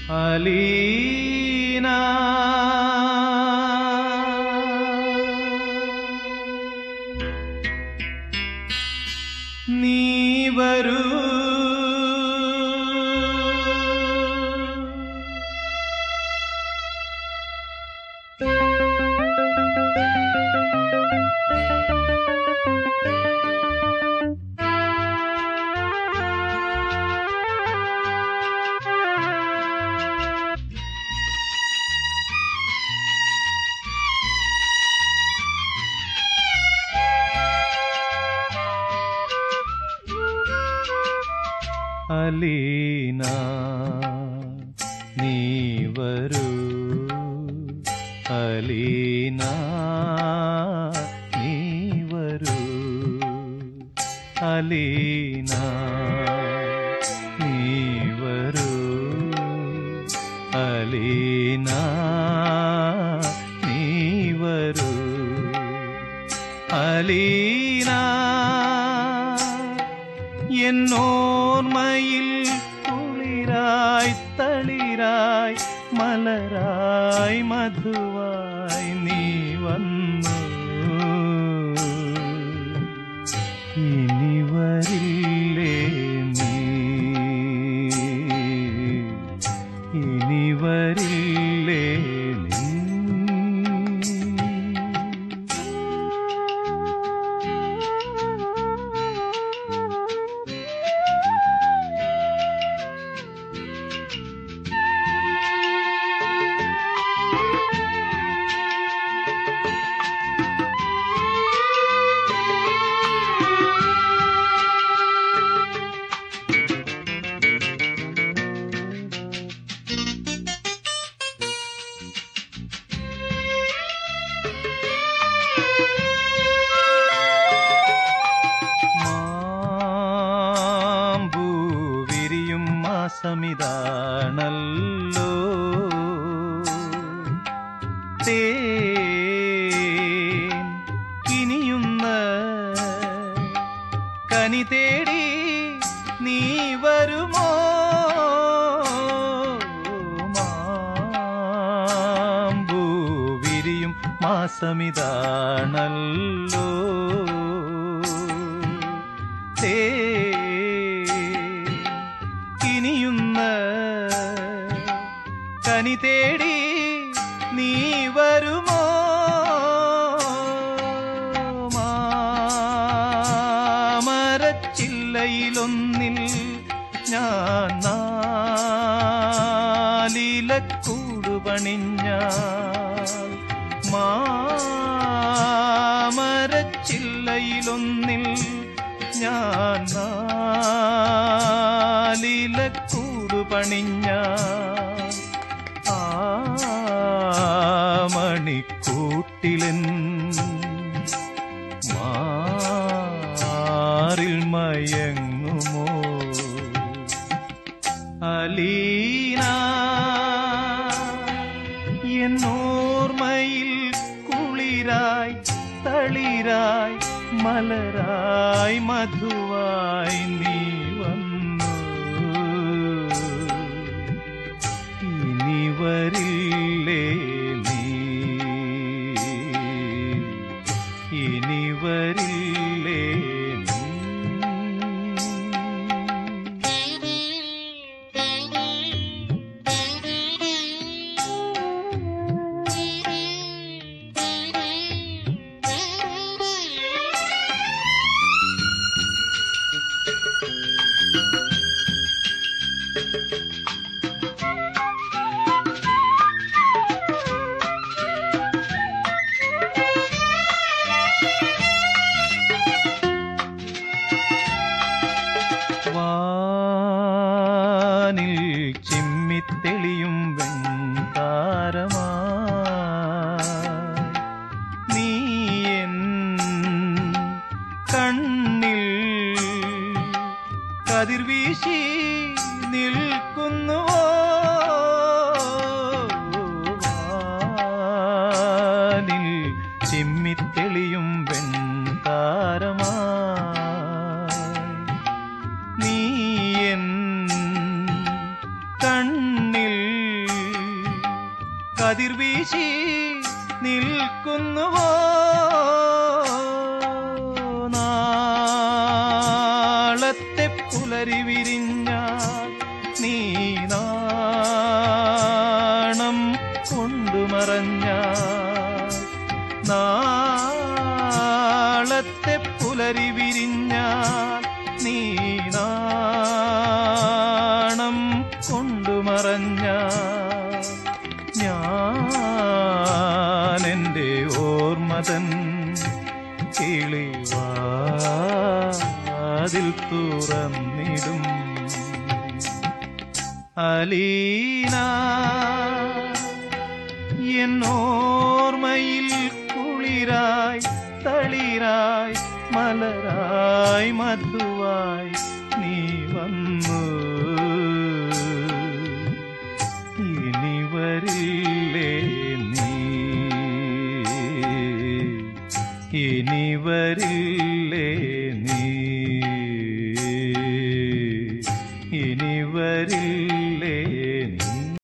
അലീന നീ വരൂ അലീന നീ വരൂ അലീന നീ വരൂ അലീന നീ വരൂ അലീന നീ വരൂ അലീന എന്നോർമ്മയിൽ കുളിരായി തളിരായി മലരായി മധുവായി നീ വന്നു ഇനി വരില്ലേ നീ ഇനി വരില്ലേ നീ മാമ്പൂ വിരിയും മാസമിതാണല്ലോ തേൻ കിനിയുന്ന കനി തേടി നീ വരുമോ മാമ്പൂ വിരിയും മാസമിതാണല്ലോ തേ കിനിയുന്ന കനി തേടി നീ വരുമോ മാമരച്ചില്ലയിലൊന്നിൽ ഞാൻ നാലിലക്കൂട് പണിഞ്ഞ മാമരച്ചില്ലയിലൊന്നിൽ ഞാൻ നാലിലക്കൂട് പണിഞ്ഞ ആ മണിക്കൂട്ടിലൻ മാറിൽ മയങ്ങുമോ അലീന എന്നോർമ്മയിൽ കുളിരായി തളിരായി മലരായി മധുവായി നീ വന്നു ഇനി വരില്ലേ നീ ഇനി വരില്ലേ നീ വാനിൽ ചിമ്മിത്തെളിയും വെൺതാരമാ നീ എൻ കണ്ണിൽ കതിർവീശി നിൽക്കുന്നു കതിർവീശി നിൽക്കുന്നുവോ നാളത്തെ പുലരി വിരിഞ്ഞാൽ നീ നാണം കൊണ്ടുമറഞ്ഞാൽ നാളത്തെ പുലരി വിരിഞ്ഞാൽ നീ നാണം കൊണ്ടുമറഞ്ഞാൽ ഞാൻ എൻ്റെ ഓർമ്മതൻ കിളിവാതിൽ തുറന്നിടും അലീന എന്നോർമ്മയിൽ കുളിരായി തളിരായി മലരായി മധുവായി നീ വന്നു ഇനി വരില്ലേ നീ ഇനി വരില്ലേ നീ